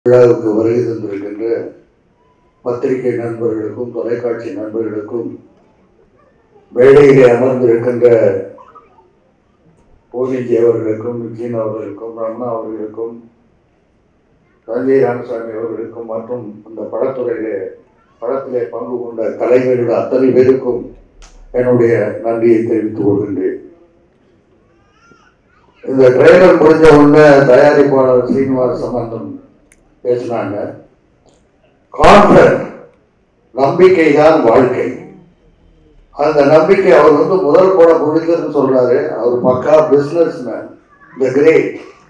விழாவுக்கு வருகை தந்திருக்கின்ற பத்திரிகை நண்பர்களுக்கும் தொலைக்காட்சி நண்பர்களுக்கும் மேடையிலே அமர்ந்திருக்கின்ற பூனிஜி அவர்களுக்கும் விஜயன் அவர்களுக்கும் ரமணா அவர்களுக்கும் தஞ்சை ராமசாமி அவர்களுக்கும் மற்றும் அந்த படத்துறையிலே படத்திலே பங்கு கொண்ட கலைஞர்கள் அத்தனை பேருக்கும் என்னுடைய நன்றியை தெரிவித்துக் கொள்கின்றேன் இந்த ட்ரெய்லர் முடிஞ்ச உடனே தயாரிப்பாளர் சீனிவாஸ் சம்பந்தம் பேசினாங்க கான்ஃபிடன்ட் நம்பிக்கை தான் வாழ்க்கை அந்த நம்பிக்கை அவர் வந்து முதல் படம் முடிஞ்சதுன்னு சொல்றாரு அவர் பக்கா பிசினஸ் மேன் த கிரேட்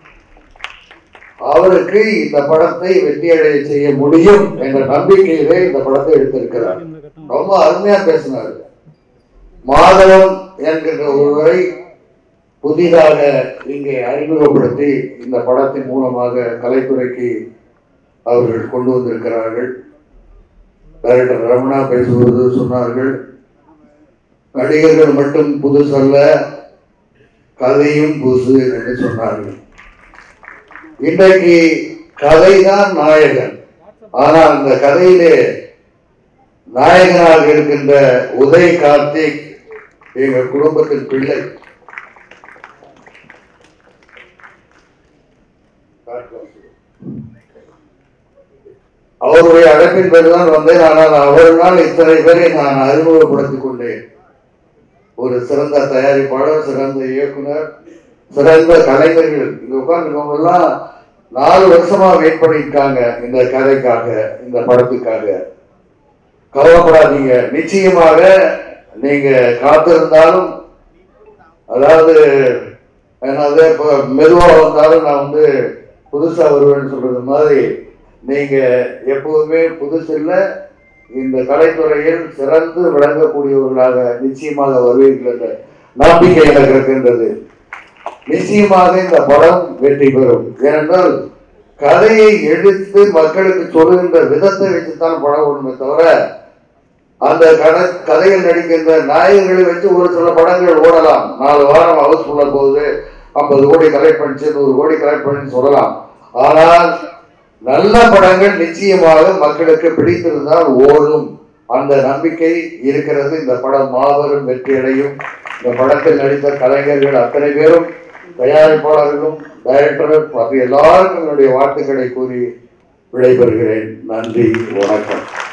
அவருக்கு இந்த படத்தை வெற்றியடைய செய்ய முடியும் என்ற நம்பிக்கையிலே இந்த படத்தை எடுத்திருக்கிறார் ரொம்ப அருமையா பேசினார் மாதவன் என்கின்ற ஒருவரை புதிதாக இங்கே அறிமுகப்படுத்தி இந்த படத்தின் மூலமாக கலைத்துறைக்கு அவர்கள் கொண்டு வந்திருக்கிறார்கள் டைரக்டர் ரமணா பேசுவது சொன்னார்கள் நடிகர்கள் மட்டும் புதுசல்ல கதையும் புதுசு என்று சொன்னார்கள் இன்றைக்கு கதைதான் நாயகன் ஆனால் அந்த கதையிலே நாயகனாக இருக்கின்ற உதய் கார்த்திக் எங்க குடும்பத்தின் பிள்ளை அவருடைய அழைப்பின் பேர்தான் வந்தேன் ஆனால் அவர்களால் இத்தனை பேரை நான் அறிமுகப்படுத்திக் கொண்டேன் ஒரு சிறந்த தயாரிப்பாளர் சிறந்த இயக்குனர் சிறந்த கலைஞர்கள் இங்க உட்கார்ந்துருக்கவங்க எல்லாம் நாலு வருஷமா வெயிட் பண்ணியிருக்காங்க இந்த கதைக்காக இந்த படத்துக்காக கவலைப்படாதீங்க நிச்சயமாக நீங்க காத்திருந்தாலும் அதாவது என்னது இப்போ மெதுவாக வந்தாலும் நான் வந்து புதுசா வருவேன்னு சொல்றது மாதிரி நீங்க எப்போதுமே புதுசு இல்லை இந்த கலைத்துறையில் சிறந்து விளங்கக்கூடியவர்களாக நிச்சயமாக வருவீர்கள் என்ற நம்பிக்கை எனக்கு இருக்கின்றது நிச்சயமாக இந்த படம் வெற்றி பெறும் ஏனென்றால் கதையை எடுத்து மக்களுக்கு சொல்லுகின்ற விதத்தை வச்சுத்தான் படம் ஓடுமே தவிர அந்த கதை கதையில் நடிக்கின்ற நாயகர்களை வச்சு ஒரு சில படங்கள் ஓடலாம் நாலு வாரம் ஹவுஸ்ஃபுல்லாக போகுது ஐம்பது கோடி கலெக்ட் பண்ணிச்சு நூறு கோடி கலெக்ட் பண்ணி சொல்லலாம் ஆனால் நல்ல படங்கள் நிச்சயமாக மக்களுக்கு பிடித்திருந்தால் ஓடும் அந்த நம்பிக்கை இருக்கிறது இந்த படம் மாபெரும் வெற்றி அடையும் இந்த படத்தில் நடித்த கலைஞர்கள் அத்தனை பேரும் தயாரிப்பாளர்களும் டைரக்டர் மற்ற எல்லாருக்கும் என்னுடைய வாழ்த்துக்களை கூறி விடைபெறுகிறேன் நன்றி வணக்கம்